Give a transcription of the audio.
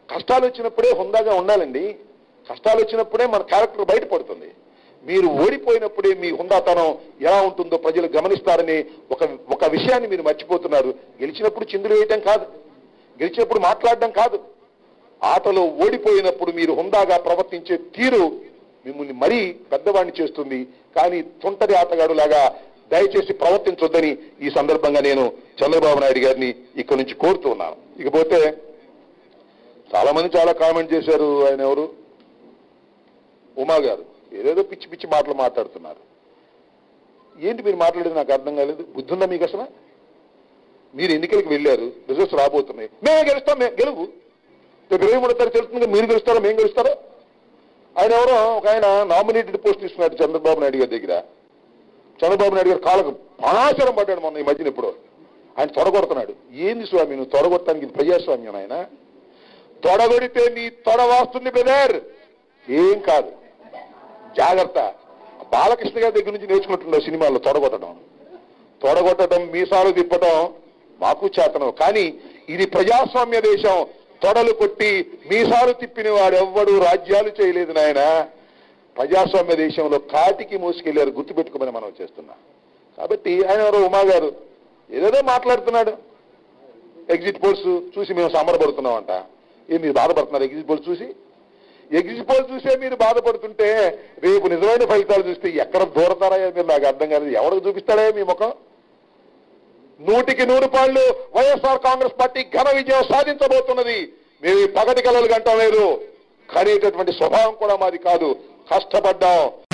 కష్టాలు వచ్చినప్పుడే హుందాగా ఉండాలండి కష్టాలు వచ్చినప్పుడే మన క్యారెక్టర్ బయటపడుతుంది మీరు ఓడిపోయినప్పుడే మీ హుందాతనం ఎలా ఉంటుందో ప్రజలు గమనిస్తారని ఒక ఒక విషయాన్ని మీరు మర్చిపోతున్నారు గెలిచినప్పుడు చిందులు వేయటం కాదు గెలిచినప్పుడు మాట్లాడడం కాదు ఆటలో ఓడిపోయినప్పుడు మీరు హుందాగా ప్రవర్తించే తీరు మిమ్మల్ని మరీ పెద్దవాడిని చేస్తుంది కానీ తుంటరి ఆటగాడులాగా దయచేసి ప్రవర్తించొద్దని ఈ సందర్భంగా నేను చంద్రబాబు నాయుడు గారిని ఇక్కడి నుంచి కోరుతూ ఉన్నాను ఇకపోతే చాలా మంది చాలా కామెంట్ చేశారు ఆయన ఎవరు ఉమా గారు ఏదేదో పిచ్చి పిచ్చి మాటలు మాట్లాడుతున్నారు ఏంటి మీరు మాట్లాడేది నాకు అర్థం కాలేదు బుద్ధి ఉందా మీకు అసలు మీరు ఎన్నికలకు వెళ్ళారు రిజల్ట్స్ రాబోతున్నాయి మేమే గెలుస్తాం మేము గెలువు రేపు ఇరవై మూడో తారీఖు తెలుస్తుంది మీరు గెలుస్తారో మేము గెలుస్తారో ఆయన ఎవరో ఒక ఆయన నామినేటెడ్ పోస్ట్ ఇస్తున్నాడు చంద్రబాబు నాయుడు గారి దగ్గర చంద్రబాబు నాయుడు గారు కాళ్ళకు పానాశరం పడ్డాడు మొన్న ఈ మధ్యన ఇప్పుడు ఆయన తొడగొడుతున్నాడు ఏంది స్వామి నువ్వు తొడగొట్టడానికి ఇది ప్రజాస్వామ్యం ఆయన తొడగొడితే నీ తొడ వాస్తుంది బెదర్ ఏం కాదు జాగ్రత్త బాలకృష్ణ గారి దగ్గర నుంచి నేర్చుకుంటుండవు సినిమాల్లో తొడగొట్టడం తొడగొట్టడం మీసాలు తిప్పటం మాకు చేతనం కానీ ఇది ప్రజాస్వామ్య దేశం తొడలు కొట్టి మీసాలు తిప్పిన వాడు ఎవ్వడు రాజ్యాలు చేయలేదు నాయన ప్రజాస్వామ్య దేశంలో కాటికి మోసుకెళ్లారు గుర్తుపెట్టుకోమని మనం చేస్తున్నాం కాబట్టి ఆయన ఎవరో ఉమా గారు ఏదేదో మాట్లాడుతున్నాడు ఎగ్జిట్ పోల్స్ చూసి మేము సంబరపడుతున్నామంట ఏం మీరు బాధపడుతున్నారు ఎగ్జిట్ పోల్స్ చూసి ఎగ్జిట్ పోల్ చూసే మీరు బాధపడుతుంటే రేపు నిజమైన ఫలితాలు చూస్తే ఎక్కడ దూరతారా మీరు నాకు అర్థం కాలేదు ఎవరికి చూపిస్తాడా మీ ముఖం నూటికి నూరు పాళ్ళు వైఎస్ఆర్ కాంగ్రెస్ పార్టీ ఘన విజయం సాధించబోతున్నది మేము ఈ పగటి కలలు గంటం లేదు కనేటటువంటి స్వభావం కూడా మాది కాదు కష్టపడ్డాం